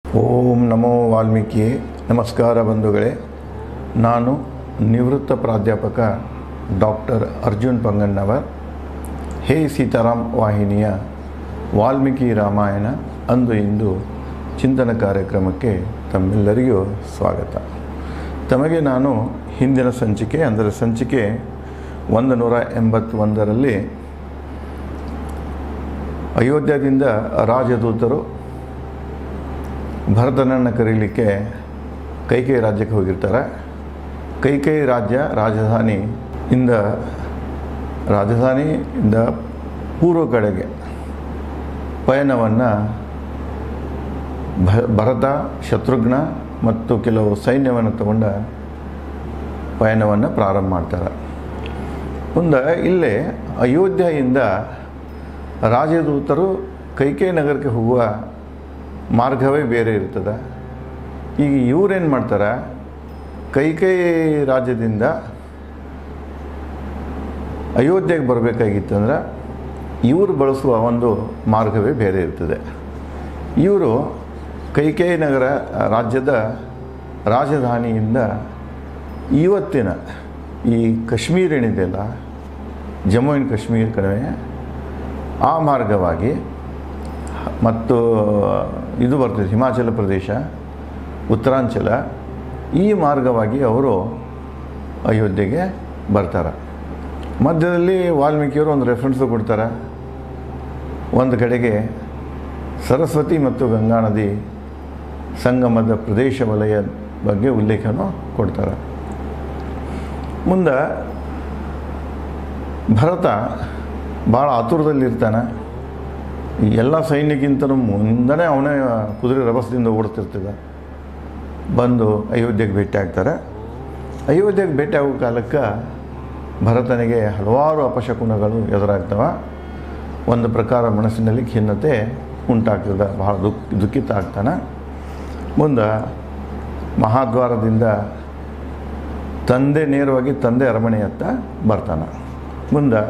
ಓಂ ನಮೋ ವಾಲ್ಮೀಕಿ ನಮಸ್ಕಾರ ಬಂಧುಗಳೇ ನಾನು ನಿವೃತ್ತ ಪ್ರಾಧ್ಯಾಪಕ ಡಾಕ್ಟರ್ ಅರ್ಜುನ್ ಪಂಗಣ್ಣವರ್ ಹೇ ಸೀತಾರಾಮ್ ವಾಹಿನಿಯ ವಾಲ್ಮೀಕಿ ರಾಮಾಯಣ ಅಂದು ಇಂದು ಚಿಂತನ ಕಾರ್ಯಕ್ರಮಕ್ಕೆ ತಮ್ಮೆಲ್ಲರಿಗೂ ಸ್ವಾಗತ ತಮಗೆ ನಾನು ಹಿಂದಿನ ಸಂಚಿಕೆ ಅಂದರೆ ಸಂಚಿಕೆ ಒಂದು ನೂರ ಎಂಬತ್ತೊಂದರಲ್ಲಿ ಅಯೋಧ್ಯದಿಂದ ರಾಜದೂತರು ಭರತನನ್ನು ಕರೀಲಿಕ್ಕೆ ಕೈಕೇಯಿ ರಾಜ್ಯಕ್ಕೆ ಹೋಗಿರ್ತಾರೆ ಕೈಕೇಯಿ ರಾಜ್ಯ ರಾಜಧಾನಿ ಇಂದ ರಾಜಧಾನಿಯಿಂದ ಪೂರ್ವ ಕಡೆಗೆ ಪಯಣವನ್ನು ಭ ಭರತ ಶತ್ರುಘ್ನ ಮತ್ತು ಕೆಲವು ಸೈನ್ಯವನ್ನು ತಗೊಂಡ ಪಯಣವನ್ನು ಪ್ರಾರಂಭ ಮಾಡ್ತಾರೆ ಮುಂದೆ ಇಲ್ಲೇ ಅಯೋಧ್ಯೆಯಿಂದ ರಾಜದೂತರು ಕೈಕೇಯಿ ನಗರಕ್ಕೆ ಹೋಗುವ ಮಾರ್ಗವೇ ಬೇರೆ ಇರ್ತದೆ ಈಗ ಇವರೇನು ಮಾಡ್ತಾರೆ ಕೈಕೇಯಿ ರಾಜ್ಯದಿಂದ ಅಯೋಧ್ಯೆಗೆ ಬರಬೇಕಾಗಿತ್ತಂದ್ರೆ ಇವರು ಬಳಸುವ ಒಂದು ಮಾರ್ಗವೇ ಬೇರೆ ಇರ್ತದೆ ಇವರು ಕೈಕೇಯಿ ನಗರ ರಾಜ್ಯದ ರಾಜಧಾನಿಯಿಂದ ಇವತ್ತಿನ ಈ ಕಾಶ್ಮೀರ ಏನಿದೆಯಲ್ಲ ಜಮ್ಮು ಆ್ಯಂಡ್ ಕಾಶ್ಮೀರ ಕಡೆ ಆ ಮಾರ್ಗವಾಗಿ ಮತ್ತು ಇದು ಬರ್ತದೆ ಹಿಮಾಚಲ ಪ್ರದೇಶ ಉತ್ತರಾಂಚಲ ಈ ಮಾರ್ಗವಾಗಿ ಅವರು ಅಯೋಧ್ಯೆಗೆ ಬರ್ತಾರೆ ಮಧ್ಯದಲ್ಲಿ ವಾಲ್ಮೀಕಿಯವರು ಒಂದು ರೆಫರೆನ್ಸು ಕೊಡ್ತಾರೆ ಒಂದು ಕಡೆಗೆ ಸರಸ್ವತಿ ಮತ್ತು ಗಂಗಾ ನದಿ ಸಂಗಮದ ಪ್ರದೇಶ ವಲಯ ಬಗ್ಗೆ ಉಲ್ಲೇಖನೂ ಕೊಡ್ತಾರೆ ಮುಂದೆ ಭರತ ಭಾಳ ಆತುರದಲ್ಲಿರ್ತಾನೆ ಈ ಎಲ್ಲ ಸೈನ್ಯಕ್ಕಿಂತಲೂ ಮುಂದನೇ ಅವನೇ ಕುದುರೆ ರಭಸದಿಂದ ಓಡ್ತಿರ್ತದೆ ಬಂದು ಅಯೋಧ್ಯೆಗೆ ಭೇಟಿ ಆಗ್ತಾರೆ ಅಯೋಧ್ಯೆಗೆ ಭೇಟಿ ಆಗೋ ಕಾಲಕ್ಕೆ ಭರತನಿಗೆ ಹಲವಾರು ಅಪಶಕುನಗಳು ಎದುರಾಗ್ತವೆ ಒಂದು ಪ್ರಕಾರ ಮನಸ್ಸಿನಲ್ಲಿ ಖಿನ್ನತೆ ಉಂಟಾಗ್ತದೆ ಬಹಳ ದುಃಖ ದುಃಖಿತ ಆಗ್ತಾನೆ ಮುಂದೆ ಮಹಾದ್ವಾರದಿಂದ ತಂದೆ ನೇರವಾಗಿ ತಂದೆ ಅರಮನೆಯತ್ತ ಬರ್ತಾನೆ ಮುಂದೆ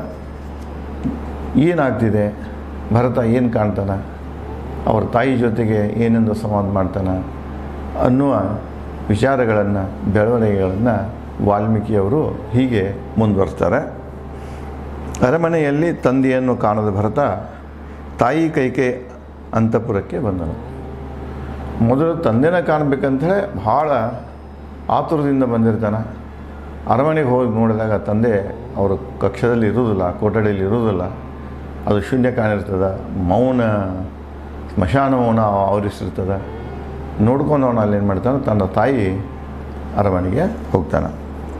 ಏನಾಗ್ತಿದೆ ಭರತ ಏನು ಕಾಣ್ತಾನೆ ಅವ್ರ ತಾಯಿ ಜೊತೆಗೆ ಏನೆಂದು ಸಂವಾದ ಮಾಡ್ತಾನೆ ಅನ್ನುವ ವಿಚಾರಗಳನ್ನು ಬೆಳವಣಿಗೆಗಳನ್ನು ವಾಲ್ಮೀಕಿಯವರು ಹೀಗೆ ಮುಂದುವರಿಸ್ತಾರೆ ಅರಮನೆಯಲ್ಲಿ ತಂದೆಯನ್ನು ಕಾಣದ ಭರತ ತಾಯಿ ಕೈಕೆ ಅಂತಪುರಕ್ಕೆ ಬಂದನು ಮೊದಲು ತಂದೆನ ಕಾಣಬೇಕಂತೇಳಿ ಭಾಳ ಆತುರದಿಂದ ಬಂದಿರ್ತಾನೆ ಅರಮನೆಗೆ ಹೋಗಿ ನೋಡಿದಾಗ ತಂದೆ ಅವರು ಕಕ್ಷದಲ್ಲಿ ಇರುವುದಿಲ್ಲ ಕೊಠಡಿಯಲ್ಲಿ ಇರುವುದಿಲ್ಲ ಅದು ಶೂನ್ಯ ಕಾಣಿರ್ತದೆ ಮೌನ ಸ್ಮಶಾನ ಮೌನ ಆವರಿಸಿರ್ತದೆ ನೋಡ್ಕೊಂಡು ಅವನು ಅಲ್ಲಿ ಏನು ಮಾಡ್ತಾನೆ ತನ್ನ ತಾಯಿ ಅರಮನೆಗೆ ಹೋಗ್ತಾನೆ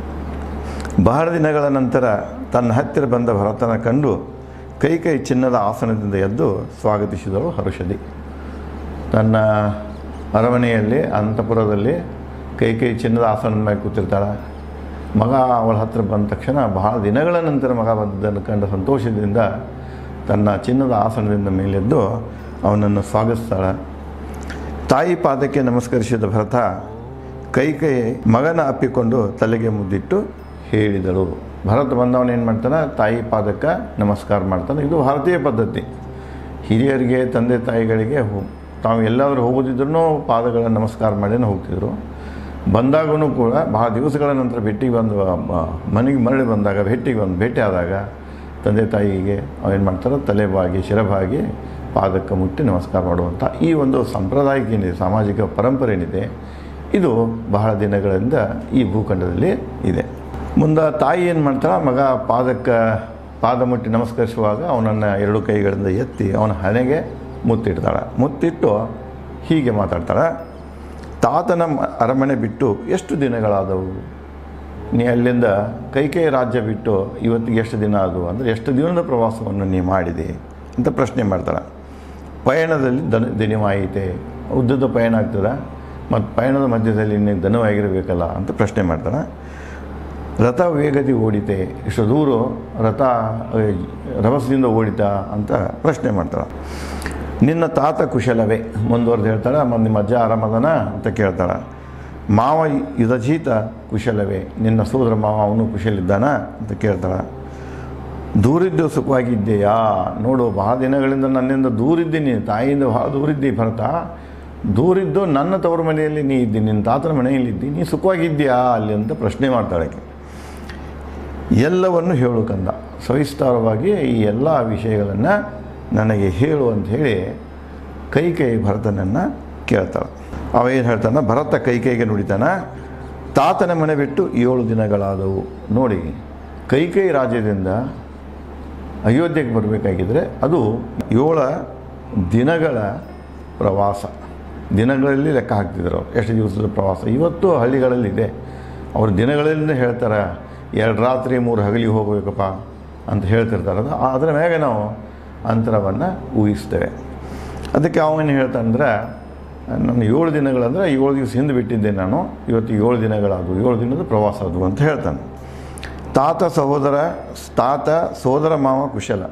ಬಹಳ ದಿನಗಳ ನಂತರ ತನ್ನ ಹತ್ತಿರ ಬಂದ ಭರತನ ಕಂಡು ಕೈ ಕೈ ಚಿನ್ನದ ಆಸನದಿಂದ ಎದ್ದು ಸ್ವಾಗತಿಸಿದಳು ಹರುಷದಿ ತನ್ನ ಅರಮನೆಯಲ್ಲಿ ಅಂತಪುರದಲ್ಲಿ ಕೈ ಕೈ ಚಿನ್ನದ ಆಸನದ ಮೇಲೆ ಕೂತಿರ್ತಾಳೆ ಮಗ ಅವಳ ಹತ್ರ ಬಂದ ತಕ್ಷಣ ಬಹಳ ದಿನಗಳ ನಂತರ ಮಗ ಬಂದದ್ದನ್ನು ಕಂಡ ಸಂತೋಷದಿಂದ ತನ್ನ ಚಿನ್ನದ ಆಸನದಿಂದ ಮೇಲೆದ್ದು ಅವನನ್ನು ಸ್ವಾಗತಿಸ್ತಾಳೆ ತಾಯಿ ಪಾದಕ್ಕೆ ನಮಸ್ಕರಿಸಿದ ಭರತ ಕೈ ಕೈ ಮಗನ ಅಪ್ಪಿಕೊಂಡು ತಲೆಗೆ ಮುದ್ದಿಟ್ಟು ಹೇಳಿದಳು ಭರತ ಬಂದವನು ಏನು ಮಾಡ್ತಾನೆ ತಾಯಿ ಪಾದಕ್ಕೆ ನಮಸ್ಕಾರ ಮಾಡ್ತಾನೆ ಇದು ಭಾರತೀಯ ಪದ್ಧತಿ ಹಿರಿಯರಿಗೆ ತಂದೆ ತಾಯಿಗಳಿಗೆ ಹೋ ತಾವು ಎಲ್ಲಾದರೂ ಹೋಗೋದಿದ್ರೂ ಪಾದಗಳ ನಮಸ್ಕಾರ ಮಾಡಿನೇ ಹೋಗ್ತಿದ್ರು ಬಂದಾಗೂ ಕೂಡ ಭಾಳ ದಿವಸಗಳ ನಂತರ ಭೇಟಿಗೆ ಬಂದು ಬ- ಮನೆಗೆ ಮರಳಿ ಬಂದಾಗ ಭೇಟಿಗೆ ಬಂದು ಭೇಟಿ ಆದಾಗ ತಂದೆ ತಾಯಿಗೆ ಅವೇನು ಮಾಡ್ತಾರೆ ತಲೆ ಬಾಗಿ ಶಿರಬಾಗಿ ಪಾದಕ್ಕೆ ಮುಟ್ಟಿ ನಮಸ್ಕಾರ ಮಾಡುವಂಥ ಈ ಒಂದು ಸಾಂಪ್ರದಾಯಿಕ ಏನಿದೆ ಸಾಮಾಜಿಕ ಪರಂಪರೆ ಏನಿದೆ ಇದು ಬಹಳ ದಿನಗಳಿಂದ ಈ ಭೂಖಂಡದಲ್ಲಿ ಇದೆ ಮುಂದೆ ತಾಯಿ ಏನು ಮಾಡ್ತಾಳೆ ಮಗ ಪಾದಕ್ಕೆ ಪಾದ ಮುಟ್ಟಿ ನಮಸ್ಕರಿಸುವಾಗ ಅವನನ್ನು ಎರಡು ಕೈಗಳಿಂದ ಎತ್ತಿ ಅವನ ಹಣೆಗೆ ಮುತ್ತಿಡ್ತಾಳೆ ಮುತ್ತಿಟ್ಟು ಹೀಗೆ ಮಾತಾಡ್ತಾಳೆ ತಾತನ ಮ- ಅರಮನೆ ಬಿಟ್ಟು ಎಷ್ಟು ದಿನಗಳಾದವು ನೀ ಅಲ್ಲಿಂದ ಕೈಕೈ ರಾಜ್ಯ ಬಿಟ್ಟು ಇವತ್ತಿಗೆ ಎಷ್ಟು ದಿನ ಆದವು ಅಂದರೆ ಎಷ್ಟು ದಿನದ ಪ್ರವಾಸವನ್ನು ನೀ ಮಾಡಿದೆ ಅಂತ ಪ್ರಶ್ನೆ ಮಾಡ್ತಾಳೆ ಪಯಣದಲ್ಲಿ ದನ ದಿನವಾಯಿತೆ ಉದ್ದದ ಪಯಣ ಆಗ್ತದೆ ಮತ್ತು ಪಯಣದ ಮಧ್ಯದಲ್ಲಿ ನೀನು ದನವಾಗಿರಬೇಕಲ್ಲ ಅಂತ ಪ್ರಶ್ನೆ ಮಾಡ್ತಾಳೆ ರಥ ವೇಗದಿ ಓಡಿತೆ ಇಷ್ಟು ದೂರ ರಥ ಅಹ್, ರಭಸದಿಂದ ಓಡಿತಾ ಅಂತ ಪ್ರಶ್ನೆ ಮಾಡ್ತಾಳೆ ನಿನ್ನ ತಾತ ಕುಶಲವೇ ಮುಂದುವರೆದು ಹೇಳ್ತಾಳೆ ಮತ್ತು ನಿಮ್ಮ ಅಜ್ಜ ಆರಾಮದನ ಅಂತ ಕೇಳ್ತಾಳೆ ಮಾವ ಯುಧಜೀತ ಕುಶಲವೇ ನಿನ್ನ ಸೋದರ ಮಾವ ಅವನು ಕುಶಲಿದ್ದಾನ ಅಂತ ಕೇಳ್ತಾಳೆ ದೂರಿದ್ದು ಸುಖವಾಗಿದ್ದೀಯಾ ನೋಡು ಬಹಳ ದಿನಗಳಿಂದ ನನ್ನಿಂದ ದೂರಿದ್ದೀನಿ ತಾಯಿಯಿಂದ ಬಹಳ ದೂರಿದ್ದಿ ಭರತ ದೂರಿದ್ದು ನನ್ನ ತವರು ಮನೆಯಲ್ಲಿ ನೀ ಇದ್ದಿ ನಿನ್ನ ತಾತನ ಮನೆಯಲ್ಲಿದ್ದಿ ನೀ ಸುಖವಾಗಿದ್ಯಾ ಅಲ್ಲಿ ಅಂತ ಪ್ರಶ್ನೆ ಮಾಡ್ತಾಳೆ ಆಕೆ. ಎಲ್ಲವನ್ನು ಹೇಳು ಕಂದ ಸವಿಸ್ತಾರವಾಗಿ ಈ ಎಲ್ಲ ವಿಷಯಗಳನ್ನು ನನಗೆ ಹೇಳು ಅಂತ ಹೇಳಿ ಕೈ ಕೈ ಭರತನನ್ನು ಕೇಳ್ತಾಳೆ ಅವ ಏನು ಹೇಳ್ತಾನೆ ಭರತ ಕೈ ಕೈಗೆ ನುಡಿತಾನ ತಾತನ ಮನೆ ಬಿಟ್ಟು ಏಳು ದಿನಗಳಾದವು ನೋಡಿ ಕೈಕೈ ರಾಜ್ಯದಿಂದ ಅಯೋಧ್ಯೆಗೆ ಬರಬೇಕಾಗಿದ್ರೆ ಅದು ಏಳು ದಿನಗಳ ಪ್ರವಾಸ ದಿನಗಳಲ್ಲಿ ಲೆಕ್ಕ ಹಾಕ್ತಿದ್ರು ಅವ್ರು ಎಷ್ಟು ದಿವಸದ ಪ್ರವಾಸ ಇವತ್ತು ಹಳ್ಳಿಗಳಲ್ಲಿದೆ ಅವ್ರು ದಿನಗಳಲ್ಲಿ ಹೇಳ್ತಾರೆ ಎರಡು ರಾತ್ರಿ ಮೂರು ಹಗಲಿಗೆ ಹೋಗಬೇಕಪ್ಪ ಅಂತ ಹೇಳ್ತಿರ್ತಾರೆ ಅದು ಅದರ ಮ್ಯಾಗೆ ನಾವು ಅಂತರವನ್ನು ಊಹಿಸ್ತೇವೆ ಅದಕ್ಕೆ ಅವನು ಹೇಳ್ತಾನಂದ್ರೆ ನಾನು ಏಳು ದಿನಗಳಂದರೆ ಏಳು ದಿವಸ ಹಿಂದೆ ಬಿಟ್ಟಿದ್ದೆ ನಾನು ಇವತ್ತು ಏಳು ದಿನಗಳಾದವು ಏಳು ದಿನದ ಪ್ರವಾಸ ಅದು ಅಂತ ಹೇಳ್ತಾನೆ ತಾತ ಸಹೋದರ ತಾತ ಸೋದರ ಮಾವ ಕುಶಲ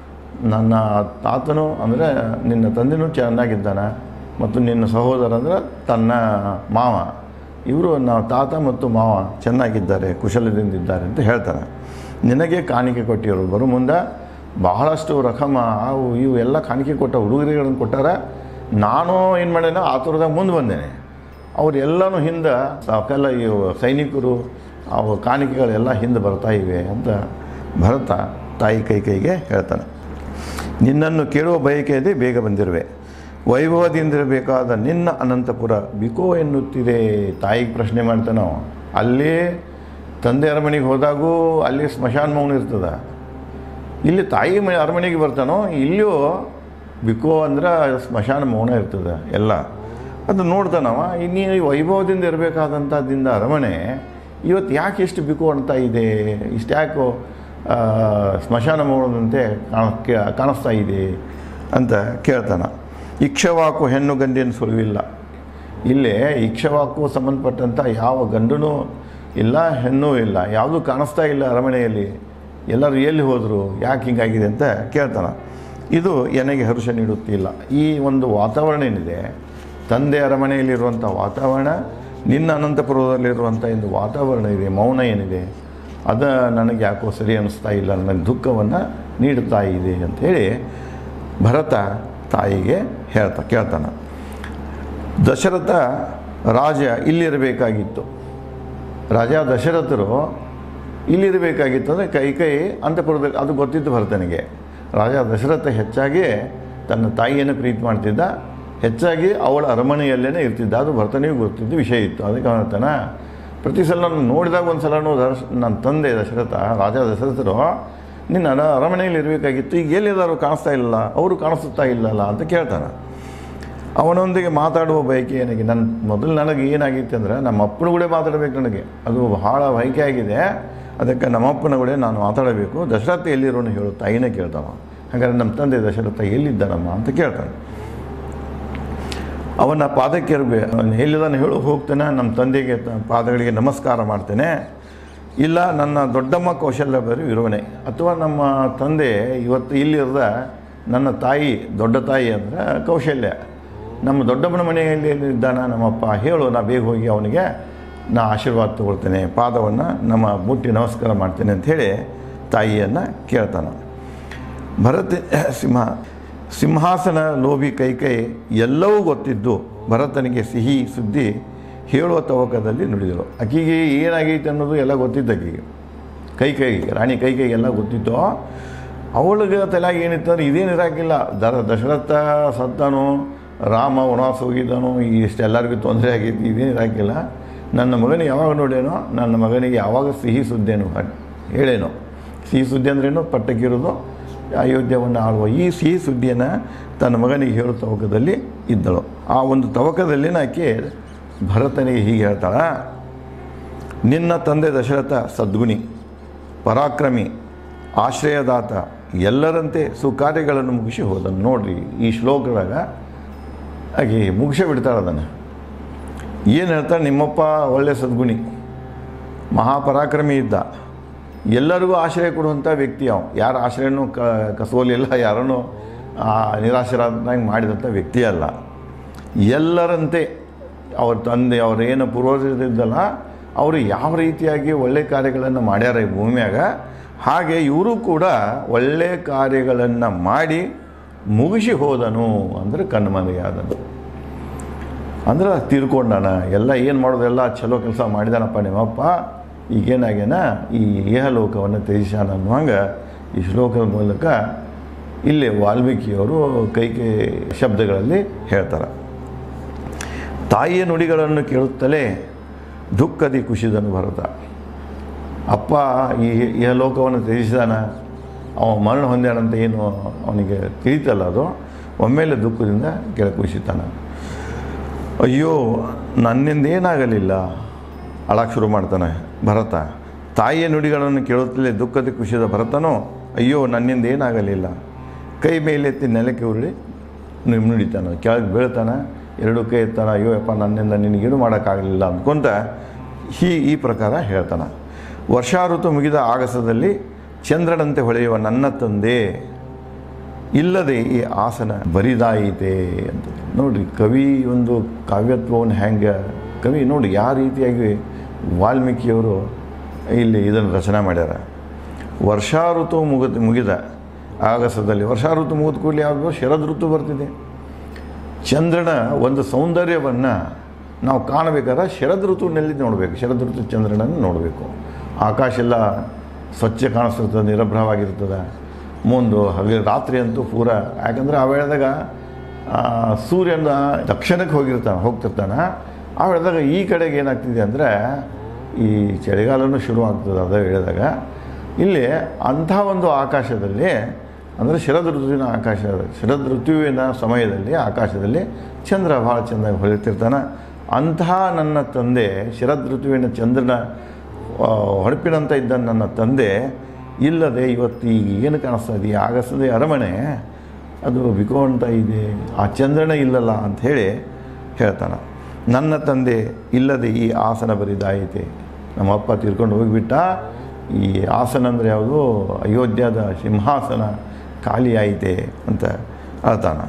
ನನ್ನ ತಾತನು ಅಂದರೆ ನಿನ್ನ ತಂದೆನೂ ಚೆನ್ನಾಗಿದ್ದಾನೆ ಮತ್ತು ನಿನ್ನ ಸಹೋದರ ಅಂದರೆ ತನ್ನ ಮಾವ ಇವರು ನಾವು ತಾತ ಮತ್ತು ಮಾವ ಚೆನ್ನಾಗಿದ್ದಾರೆ ಕುಶಲದಿಂದಿದ್ದಾರೆ ಅಂತ ಹೇಳ್ತಾರೆ ನಿನಗೆ ಕಾಣಿಕೆ ಕೊಟ್ಟಿರೋರು ಬರೋ ಮುಂದೆ ಬಹಳಷ್ಟು ರಕಮ ಅವು ಇವು ಎಲ್ಲ ಕಾಣಿಕೆ ಕೊಟ್ಟ ಉಡುಗೊರೆಗಳನ್ನು ಕೊಟ್ಟಾರ ನಾನು ಏನು ಮಾಡೇನೋ ಆತುರದಾಗ ಮುಂದೆ ಬಂದೇನೆ ಅವ್ರು ಎಲ್ಲನೂ ಹಿಂದೆ ಸಾಕೆಲ್ಲ ಇವು ಸೈನಿಕರು ಅವು ಕಾಣಿಕೆಗಳೆಲ್ಲ ಹಿಂದೆ ಬರ್ತಾ ಇವೆ ಅಂತ ಭರತ ತಾಯಿ ಕೈ ಕೈಗೆ ಹೇಳ್ತಾನೆ ನಿನ್ನನ್ನು ಕೇಳುವ ಬಯಕೆಯದೇ ಬೇಗ ಬಂದಿರುವೆ ವೈಭವದಿಂದಿರಬೇಕಾದ ನಿನ್ನ ಅನಂತಪುರ ಬಿಕೋ ಎನ್ನುತ್ತಿದೆ ತಾಯಿಗೆ ಪ್ರಶ್ನೆ ಮಾಡ್ತಾನೋ ಅಲ್ಲೇ ತಂದೆ ಅರಮನೆಗೆ ಹೋದಾಗೂ ಅಲ್ಲಿ ಸ್ಮಶಾನ ಮೌನ ಇರ್ತದೆ ಇಲ್ಲಿ ತಾಯಿ ಮ ಅರಮನೆಗೆ ಬರ್ತಾನೋ ಇಲ್ಲಿಯೂ ಬಿಕೋ ಅಂದ್ರೆ ಸ್ಮಶಾನ ಮೌನ ಇರ್ತದೆ ಎಲ್ಲ ಅದು ನೋಡ್ತಾನವ ಇನ್ನೀ ವೈಭವದಿಂದ ಇರಬೇಕಾದಂಥದ್ದಿಂದ ಅರಮನೆ ಇವತ್ತು ಯಾಕೆ ಇಷ್ಟು ಬಿಕೋ ಅಂತ ಇದೆ ಇಷ್ಟು ಯಾಕೋ ಆ, ಸ್ಮಶಾನ ಮೌನದಂತೆ ಕಾಣ ಕೇ- ಕಾಣಿಸ್ತಾ ಇದೆ ಅಂತ ಕೇಳ್ತಾನ ಇಕ್ಷವಾಕು ಹೆಣ್ಣು ಗಂಡಿನ ಸುಳಿವಿಲ್ಲ ಇಲ್ಲೇ ಇಕ್ಷವಾಕು ಸಂಬಂಧಪಟ್ಟಂಥ ಯಾವ ಗಂಡನೂ ಇಲ್ಲ ಹೆಣ್ಣೂ ಇಲ್ಲ ಯಾವುದೂ ಕಾಣಿಸ್ತಾ ಇಲ್ಲ ಅರಮನೆಯಲ್ಲಿ ಎಲ್ಲರೂ ಎಲ್ಲಿ ಹೋದರು ಯಾಕೆ ಹಿಂಗಾಗಿದೆ ಅಂತ ಕೇಳ್ತಾನ ಇದು ನನಗೆ ಹರ್ಷ ನೀಡುತ್ತಿಲ್ಲ ಈ ಒಂದು ವಾತಾವರಣ ಏನಿದೆ ತಂದೆ ಅರಮನೆಯಲ್ಲಿರುವಂಥ ವಾತಾವರಣ ನಿನ್ನ ಅನಂತಪುರದಲ್ಲಿರುವಂಥ ಒಂದು ವಾತಾವರಣ ಇದೆ ಮೌನ ಏನಿದೆ ಅದು ನನಗೆ ಯಾಕೋ ಸರಿ ಅನ್ನಿಸ್ತಾ ಇಲ್ಲ ನನಗೆ ದುಃಖವನ್ನು ನೀಡುತ್ತಾ ಇದೆ ಅಂಥೇಳಿ ಭರತ ತಾಯಿಗೆ ಹೇಳ್ತಾ ಕೇಳ್ತಾನೆ ದಶರಥ ರಾಜ ಇಲ್ಲಿರಬೇಕಾಗಿತ್ತು ರಾಜ ದಶರಥರು ಇಲ್ಲಿರಬೇಕಾಗಿತ್ತು ಅಂದರೆ ಕೈ ಕೈ ಅಂತಪುರದಲ್ಲಿ ಅದು ಗೊತ್ತಿತ್ತು ಭರತನಿಗೆ ರಾಜ ದಶರಥ ಹೆಚ್ಚಾಗಿ ತನ್ನ ತಾಯಿಯನ್ನು ಪ್ರೀತಿ ಮಾಡ್ತಿದ್ದ ಹೆಚ್ಚಾಗಿ ಅವಳ ಅರಮನೆಯಲ್ಲೇ ಇರ್ತಿದ್ದ ಅದು ಭರತನಿಗೂ ಗೊತ್ತಿದ್ದು ವಿಷಯ ಇತ್ತು ಅದಕ್ಕೆ ಅವನ ಹೇಳ್ತಾನ ಪ್ರತಿ ಸಲ ನಾನು ನೋಡಿದಾಗ ಒಂದು ಸಲನೂ ದರ್ಶ ನನ್ನ ತಂದೆ ದಶರಥ ರಾಜ ದಶರಥರು ನಿನ್ನ ಅರ- ಅರಮನೆಯಲ್ಲಿ ಇರಬೇಕಾಗಿತ್ತು ಈಗ ಎಲ್ಲಿದ್ದಾರೋ ಕಾಣಿಸ್ತಾ ಇಲ್ಲ ಅವರು ಕಾಣಿಸುತ್ತಾ ಇಲ್ಲಲ್ಲ ಅಂತ ಕೇಳ್ತಾನೆ ಅವನೊಂದಿಗೆ ಮಾತಾಡುವ ಬಯಕೆ ನನಗೆ ನನ್ನ ಮೊದಲು ನನಗೆ ಏನಾಗಿತ್ತು ಅಂದರೆ ನಮ್ಮ ಅಪ್ಪನ ಕೂಡ ಮಾತಾಡಬೇಕು ನನಗೆ ಅದು ಬಹಳ ಬಯಕೆ ಆಗಿದೆ ಅದಕ್ಕೆ ನಮ್ಮ ಅಪ್ಪನ ಕೂಡ ನಾನು ಮಾತಾಡಬೇಕು ದಶರಥ ಎಲ್ಲಿರೋನು ಹೇಳು ತಾಯಿನೇ ಕೇಳ್ತಾವ ಹಾಗಾದ್ರೆ ನಮ್ಮ ತಂದೆ ದಶರಥ ಎಲ್ಲಿದ್ದಾನಮ್ಮ ಅಂತ ಕೇಳ್ತಾನೆ ಅವನ ಪಾದಕ್ಕೆ ಇರಬೇ ಎಲ್ಲಿದ್ದಾನೆ ಹೇಳು ಹೋಗ್ತೇನೆ ನಮ್ಮ ತಂದೆಗೆ ತ- ಪಾದಗಳಿಗೆ ನಮಸ್ಕಾರ ಮಾಡ್ತೇನೆ ಇಲ್ಲ ನನ್ನ ದೊಡ್ಡಮ್ಮ ಕೌಶಲ್ಯ ಬರೀ ಇರುವನೆ ಅಥವಾ ನಮ್ಮ ತಂದೆ ಇವತ್ತು ಇಲ್ಲಿರದ ನನ್ನ ತಾಯಿ ದೊಡ್ಡ ತಾಯಿ ಅಂದರೆ ಕೌಶಲ್ಯ ನಮ್ಮ ದೊಡ್ಡಮ್ಮನ ಮನೆಯಲ್ಲಿ ಇದ್ದಾನ ನಮ್ಮಪ್ಪ ಹೇಳು ನಾ ಬೇಗ ಹೋಗಿ ಅವನಿಗೆ ನಾ ಆಶೀರ್ವಾದ ತಗೊಳ್ತೇನೆ ಪಾದವನ್ನು ನಮ್ಮ ಮುಟ್ಟಿ ನಮಸ್ಕಾರ ಮಾಡ್ತೇನೆ ಅಂಥೇಳಿ ತಾಯಿಯನ್ನು ಕೇಳ್ತಾನೆ ಭರತ ಸಿಂಹ ಸಿಂಹಾಸನ ಲೋಭಿ ಕೈಕೈ ಎಲ್ಲವೂ ಗೊತ್ತಿದ್ದು ಭರತನಿಗೆ ಸಿಹಿ ಸುದ್ದಿ ಹೇಳುವ ತವಕದಲ್ಲಿ ನುಡಿದಳು ಆಕೆಗೆ ಏನಾಗೈತೆ ಅನ್ನೋದು ಎಲ್ಲ ಗೊತ್ತಿತ್ತು ಆಕೆಗೆ ಕೈ ಕೈಗೆ ರಾಣಿ ಕೈ ಕೈಗೆ ಎಲ್ಲ ಗೊತ್ತಿತ್ತು ಅವಳಿಗೆ ತಲೆಯಾಗ ಏನಿತ್ತು ಅಂದ್ರೆ ಇದೇನು ಇರಾಕಿಲ್ಲ ದರ ದಶರಥ ಸತ್ತಾನು ರಾಮ ವನವಾಸ ಹೋಗಿದ್ದಾನು ಇಷ್ಟೆಲ್ಲರಿಗೂ ತೊಂದರೆ ಆಗೈತಿ ಇದೇನು ಇರಾಕಿಲ್ಲ ನನ್ನ ಮಗನಿಗೆ ಯಾವಾಗ ನೋಡೇನೋ ನನ್ನ ಮಗನಿಗೆ ಯಾವಾಗ ಸಿಹಿ ಸುದ್ದೇನು ಹೇಳೇನೋ ಸಿಹಿ ಸುದ್ದಿ ಅಂದ್ರೇನು ಪಟ್ಟಕ್ಕಿರೋದು ಅಯೋಧ್ಯವನ್ನು ಆಳುವ ಈ ಸಿಹಿ ಸುದ್ದಿಯನ್ನು ತನ್ನ ಮಗನಿಗೆ ಹೇಳೋ ತವಕದಲ್ಲಿ ಇದ್ದಳು ಆ ಒಂದು ತವಕದಲ್ಲಿ ಆಕೆ ಭರತನಿಗೆ ಹೀಗೆ ಹೇಳ್ತಾಳ ನಿನ್ನ ತಂದೆ ದಶರಥ ಸದ್ಗುಣಿ ಪರಾಕ್ರಮಿ ಆಶ್ರಯದಾತ ಎಲ್ಲರಂತೆ ಸುಕಾರ್ಯಗಳನ್ನು ಮುಗಿಸಿ ಹೋದನು ನೋಡ್ರಿ ಈ ಶ್ಲೋಕದಾಗ ಆಕೆ ಮುಗಿಸೇ ಬಿಡ್ತಾಳೆ ಅದನ್ನು ಏನು ಹೇಳ್ತಾಳೆ ನಿಮ್ಮಪ್ಪ ಒಳ್ಳೆಯ ಸದ್ಗುಣಿ ಮಹಾಪರಾಕ್ರಮಿ ಇದ್ದ ಎಲ್ಲರಿಗೂ ಆಶ್ರಯ ಕೊಡುವಂಥ ವ್ಯಕ್ತಿ ಅವ ಯಾರ ಆಶ್ರಯನೂ ಕ ಕಸೋಲಿಲ್ಲ ಯಾರನ್ನೂ ಆ, ನಿರಾಶರಾದಂಗೆ ಮಾಡಿದಂಥ ವ್ಯಕ್ತಿ ಅಲ್ಲ ಎಲ್ಲರಂತೆ ಅವ್ರ ತಂದೆ ಅವ್ರ ಏನು ಪೂರ್ವಜರಿದ್ದಲ್ಲ ಅವರು ಯಾವ ರೀತಿಯಾಗಿ ಒಳ್ಳೆ ಕಾರ್ಯಗಳನ್ನು ಮಾಡ್ಯಾರ ಈ ಭೂಮಿಯಾಗ ಹಾಗೆ ಇವರು ಕೂಡ ಒಳ್ಳೆ ಕಾರ್ಯಗಳನ್ನು ಮಾಡಿ ಮುಗಿಸಿ ಹೋದನು ಅಂದರೆ ಕಣ್ಮರೆಯಾದನು ಅಂದ್ರೆ ತೀರ್ಕೊಂಡಾನ ಎಲ್ಲ ಏನು ಮಾಡೋದು ಎಲ್ಲ ಚಲೋ ಕೆಲಸ ಮಾಡಿದಾನಪ್ಪ ನಿಮ್ಮಪ್ಪ ಈಗೇನಾಗ್ಯಾನ ಈ ಇಹಲೋಕವನ್ನು ತ್ಯಜಿಸಾನ ಅನ್ನುವಂಗೆ ಈ ಶ್ಲೋಕದ ಮೂಲಕ ಇಲ್ಲಿ ವಾಲ್ಮೀಕಿಯವರು ಕೈ ಕೈ ಶಬ್ದಗಳಲ್ಲಿ ಹೇಳ್ತಾರೆ ತಾಯಿಯ ನುಡಿಗಳನ್ನು ಕೇಳುತ್ತಲೇ ದುಃಖದಿ ಕುಶಿದನು ಭರತ ಅಪ್ಪ ಈ ಇಹಲೋಕವನ್ನು ತ್ಯಜಿಸಿದಾನ ಅವ ಮರಣ ಹೊಂದ್ಯಾನಂತ ಏನು ಅವನಿಗೆ ತಿಳಿತಲ್ಲ ಅದು ಒಮ್ಮೆಲೆ ದುಃಖದಿಂದ ಕೆಳ ಕುಸಿತಾನ ಅಯ್ಯೋ ನನ್ನಿಂದ ಏನಾಗಲಿಲ್ಲ ಅಳಕ್ಕೆ ಶುರು ಮಾಡ್ತಾನೆ ಭರತ ತಾಯಿಯ ನುಡಿಗಳನ್ನು ಕೇಳುತ್ತಲೇ ದುಃಖದ ಖುಷಿದ ಭರತನೋ ಅಯ್ಯೋ ನನ್ನಿಂದ ಏನಾಗಲಿಲ್ಲ ಕೈ ಮೇಲೆತ್ತಿ ನೆಲಕ್ಕೆ ಉರುಳಿ ನು- ನುಡಿತಾನೆ ಕೆಳಗೆ ಬೀಳ್ತಾನೆ ಎರಡು ಕೈ ಎತ್ತಾನ ಅಯ್ಯೋ ಯಪ್ಪ ನನ್ನಿಂದ ನಿನಗೇನು ಮಾಡೋಕ್ಕಾಗಲಿಲ್ಲ ಅಂದ್ಕೊಂತ ಈ ಈ ಪ್ರಕಾರ ಹೇಳ್ತಾನೆ ವರ್ಷಾ ಋತು ಮುಗಿದ ಆಗಸದಲ್ಲಿ ಚಂದ್ರನಂತೆ ಹೊಳೆಯುವ ನನ್ನ ತಂದೆ ಇಲ್ಲದೆ ಈ ಆಸನ ಬರಿದಾಯಿತೆ ಅಂತ ನೋಡ್ರಿ ಕವಿ ಒಂದು ಕಾವ್ಯತ್ವವನ್ನು ಹೆಂಗೆ ಕವಿ ನೋಡಿ ಯಾವ ರೀತಿಯಾಗಿ ವಾಲ್ಮೀಕಿಯವರು ಇಲ್ಲಿ ಇದನ್ನು ರಚನೆ ಮಾಡ್ಯಾರ ವರ್ಷಾ ಋತು ಮುಗಿದ ಮುಗಿದ ಆಗಸದಲ್ಲಿ ವರ್ಷಾ ಋತು ಮುಗಿದ ಕೂಡಲೇ ಯಾವುದು ಶರದ್ ಋತು ಬರ್ತಿದೆ ಚಂದ್ರನ ಒಂದು ಸೌಂದರ್ಯವನ್ನು ನಾವು ಕಾಣಬೇಕಾದ್ರೆ ಶರದ್ ಋತುವಿನಲ್ಲಿ ನೋಡಬೇಕು ಶರದ್ ಋತು ಚಂದ್ರನನ್ನು ನೋಡಬೇಕು ಆಕಾಶ ಎಲ್ಲ ಸ್ವಚ್ಛ ಕಾಣಿಸ್ತಿರ್ತದೆ ನಿರಭ್ರವಾಗಿರ್ತದೆ ಮುಂದು ಹಾಗೆ ರಾತ್ರಿ ಅಂತೂ ಪೂರ ಯಾಕಂದರೆ ಆ ವೇಳೆದಾಗ ಆ, ಸೂರ್ಯನ ದಕ್ಷಿಣಕ್ಕೆ ಹೋಗಿರ್ತಾನೆ ಹೋಗ್ತಿರ್ತಾನೆ ಆ ವೇಳೆದಾಗ ಈ ಕಡೆಗೆ ಏನಾಗ್ತಿದೆ ಅಂದರೆ ಈ ಚಳಿಗಾಲನೂ ಶುರು ಆಗ್ತದೆ ಅದೇ ವೇಳೆದಾಗ ಇಲ್ಲಿ ಅಂಥ ಒಂದು ಆಕಾಶದಲ್ಲಿ ಅಂದರೆ ಶರದ್ ಋತುವಿನ ಆಕಾಶ ಶರದ್ ಋತುವಿನ ಸಮಯದಲ್ಲಿ ಆಕಾಶದಲ್ಲಿ ಚಂದ್ರ ಭಾಳ ಚೆಂದಾಗಿ ಹೊಳಿತಿರ್ತಾನೆ ಅಂತಹ ನನ್ನ ತಂದೆ ಶರದ್ ಋತುವಿನ ಚಂದ್ರನ ಆ, ಹೊಳಪಿನಂತ ಇದ್ದ ನನ್ನ ತಂದೆ ಇಲ್ಲದೆ ಇವತ್ತು ಈಗ ಏನು ಕಾಣಿಸ್ತಾ ಇದೆ ಈ ಆಗಸದ ಅರಮನೆ ಅದು ಬಿಕೋಂತ ಇದೆ ಆ ಚಂದ್ರನ ಇಲ್ಲಲ್ಲ ಅಂಥೇಳಿ ಹೇಳ್ತಾನೆ ನನ್ನ ತಂದೆ ಇಲ್ಲದೆ ಈ ಆಸನ ಬರಿದಾಯಿತೆ ನಮ್ಮಪ್ಪ ತೀರ್ಕೊಂಡು ಹೋಗಿಬಿಟ್ಟ ಈ ಆಸನ ಅಂದರೆ ಯಾವುದು ಅಯೋಧ್ಯದ ಸಿಂಹಾಸನ ಖಾಲಿ ಆಯಿತೆ ಅಂತ ಹೇಳ್ತಾನೆ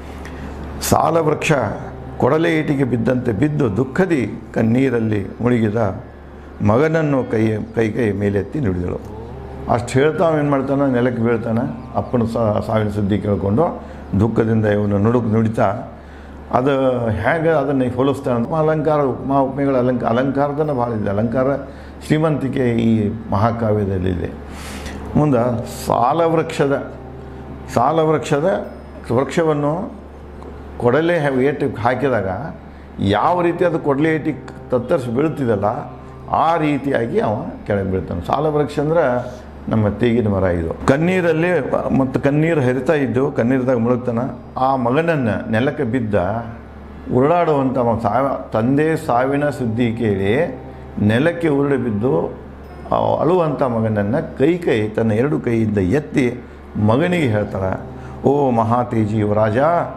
ಸಾಲ ವೃಕ್ಷ ಕೊಡಲೆ ಈಟಿಗೆ ಬಿದ್ದಂತೆ ಬಿದ್ದು ದುಃಖದಿ ಕಣ್ಣೀರಲ್ಲಿ ಮುಳುಗಿದ ಮಗನನ್ನು ಕೈ ಕೈ ಕೈ ಮೇಲೆತ್ತಿ ನುಡಿದಳು ಅಷ್ಟು ಹೇಳ್ತಾ ಏನು ಮಾಡ್ತಾನೆ ನೆಲಕ್ಕೆ ಬೀಳ್ತಾನೆ ಅಪ್ಪನ ಸಾವಿನ ಸುದ್ದಿ ಕೇಳಿಕೊಂಡು ದುಃಖದಿಂದ ಇವನು ನುಡುಕ್ ನುಡಿತಾ ಅದು ಹೇಗೆ ಅದನ್ನು ಹೋಲಿಸ್ತಾನೆ ಅಂತ ಅಲಂಕಾರ ಉಪಮಾ ಉಪಮೆಗಳ ಅಲಂಕಾರ ಅಲಂಕಾರದನ್ನ ಭಾಳ ಇದೆ ಅಲಂಕಾರ ಶ್ರೀಮಂತಿಕೆ ಈ ಮಹಾಕಾವ್ಯದಲ್ಲಿದೆ ಮುಂದೆ ಸಾಲ ವೃಕ್ಷದ ಸಾಲ ವೃಕ್ಷದ ವೃಕ್ಷವನ್ನು ಕೊಡಲೆ ಏಟಿಗೆ ಹಾಕಿದಾಗ ಯಾವ ರೀತಿ ಅದು ಕೊಡಲೆ ಏಟಿಗೆ ತತ್ತರಿಸಿ ಬೀಳ್ತಿದಲ್ಲ ಆ ರೀತಿಯಾಗಿ ಅವ ಕೆಳಗೆ ಬೀಳ್ತಾನೆ ಸಾಲ ವೃಕ್ಷ ಅಂದ್ರೆ ನಮ್ಮ ತೇಗಿನ ಮರ ಇದು ಕಣ್ಣೀರಲ್ಲಿ ಮತ್ತು ಕಣ್ಣೀರು ಹರಿತಾ ಇದ್ದು ಕಣ್ಣೀರದಾಗ ಮುಳುಗ್ತಾನ ಆ ಮಗನನ್ನು ನೆಲಕ್ಕೆ ಬಿದ್ದ ಉರುಳಾಡುವಂಥ ಮ- ಸಾವ ತಂದೆ ಸಾವಿನ ಸುದ್ದಿ ಕೇಳಿ ನೆಲಕ್ಕೆ ಉರುಳಿ ಬಿದ್ದು ಆ ಅಳುವಂಥ ಮಗನನ್ನು ಕೈ ಕೈ ತನ್ನ ಎರಡು ಕೈಯಿಂದ ಎತ್ತಿ ಮಗನಿಗೆ ಹೇಳ್ತಾಳೆ ಓ ಮಹಾತೇಜಿ ಯುವರಾಜ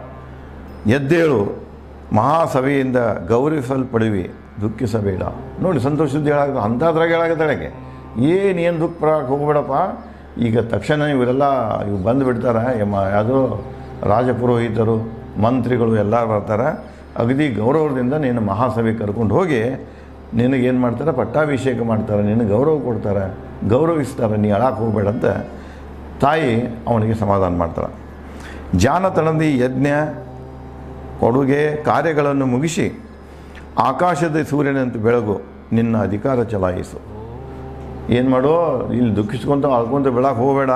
ಎದ್ದೇಳು ಮಹಾಸಭೆಯಿಂದ ಗೌರವಿಸಲ್ಪಡುವಿ ದುಃಖಿಸಬೇಡ ನೋಡಿ ಸಂತೋಷ ಸುದ್ದಿ ಹೇಳಾಗ ಅಂಥದ್ರಾಗ ಹೇಳಾಗತ್ತಾಳೆಗೆ ಏನು ಏನು ದುಃಖ ಪಡಕ್ಕೆ ಹೋಗ್ಬೇಡಪ್ಪ ಈಗ ತಕ್ಷಣ ಇವರೆಲ್ಲ ಇವು ಬಂದು ಬಿಡ್ತಾರೆ ಎಮ್ಮ ಯಾವುದೋ ರಾಜಪುರೋಹಿತರು ಮಂತ್ರಿಗಳು ಎಲ್ಲ ಬರ್ತಾರೆ ಅಗದಿ ಗೌರವದಿಂದ ನೀನು ಮಹಾಸಭೆ ಕರ್ಕೊಂಡು ಹೋಗಿ ನಿನಗೇನು ಮಾಡ್ತಾರೆ ಪಟ್ಟಾಭಿಷೇಕ ಮಾಡ್ತಾರೆ ನಿನಗೆ ಗೌರವ ಕೊಡ್ತಾರೆ ಗೌರವಿಸ್ತಾರೆ ನೀ ಅಳಕ್ಕೆ ಹೋಗ್ಬೇಡ ಅಂತ ತಾಯಿ ಅವನಿಗೆ ಸಮಾಧಾನ ಮಾಡ್ತಾಳೆ ಜಾನತನದಿ ಯಜ್ಞ ಕೊಡುಗೆ ಕಾರ್ಯಗಳನ್ನು ಮುಗಿಸಿ ಆಕಾಶದ ಸೂರ್ಯನಂತೆ ಬೆಳಗು ನಿನ್ನ ಅಧಿಕಾರ ಚಲಾಯಿಸು ಏನು ಮಾಡು ಇಲ್ಲಿ ದುಃಖಿಸ್ಕೊಂತ ಅಳ್ಕೊಂತ ಬೆಳಕ್ಕೆ ಹೋಗಬೇಡ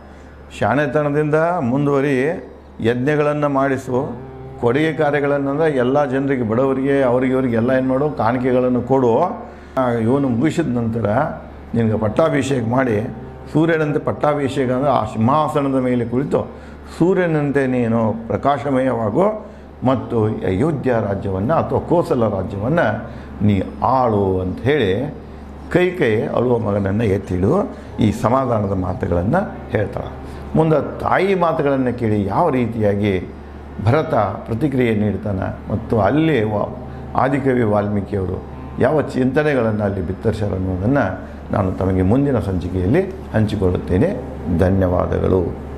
ಶಾಣೆತನದಿಂದ ಮುಂದುವರಿ ಯಜ್ಞಗಳನ್ನು ಮಾಡಿಸು ಕೊಡುಗೆ ಕಾರ್ಯಗಳನ್ನು ಅಂದರೆ ಎಲ್ಲ ಜನರಿಗೆ ಬಡವರಿಗೆ ಅವ್ರಿಗೆ ಇವ್ರಿಗೆ ಎಲ್ಲ ಏನು ಮಾಡು ಕಾಣಿಕೆಗಳನ್ನು ಕೊಡು ಆ, ಇವನು ಮುಗಿಸಿದ ನಂತರ ನಿನಗೆ ಪಟ್ಟಾಭಿಷೇಕ ಮಾಡಿ ಸೂರ್ಯನಂತೆ ಪಟ್ಟಾಭಿಷೇಕ ಅಂದರೆ ಆ ಸಿಂಹಾಸನದ ಮೇಲೆ ಕುಳಿತು ಸೂರ್ಯನಂತೆ ನೀನು ಪ್ರಕಾಶಮಯವಾಗು ಮತ್ತು ಅಯೋಧ್ಯ ರಾಜ್ಯವನ್ನು ಅಥವಾ ಕೋಸಲ ರಾಜ್ಯವನ್ನು ನೀ ಆಳು ಅಂತ ಹೇಳಿ ಕೈ ಕೈ ಅಳುವ ಮಗನನ್ನು ಎತ್ತಿಡು ಈ ಸಮಾಧಾನದ ಮಾತುಗಳನ್ನು ಹೇಳ್ತಾಳೆ ಮುಂದೆ ತಾಯಿ ಮಾತುಗಳನ್ನು ಕೇಳಿ ಯಾವ ರೀತಿಯಾಗಿ ಭರತ ಪ್ರತಿಕ್ರಿಯೆ ನೀಡ್ತಾನೆ ಮತ್ತು ಅಲ್ಲಿ ವಾ ಆದಿಕವಿ ವಾಲ್ಮೀಕಿಯವರು ಯಾವ ಚಿಂತನೆಗಳನ್ನು ಅಲ್ಲಿ ಬಿತ್ತರಿಸ್ಯಾರ ಅನ್ನೋದನ್ನು ನಾನು ತಮಗೆ ಮುಂದಿನ ಸಂಚಿಕೆಯಲ್ಲಿ ಹಂಚಿಕೊಳ್ಳುತ್ತೇನೆ ಧನ್ಯವಾದಗಳು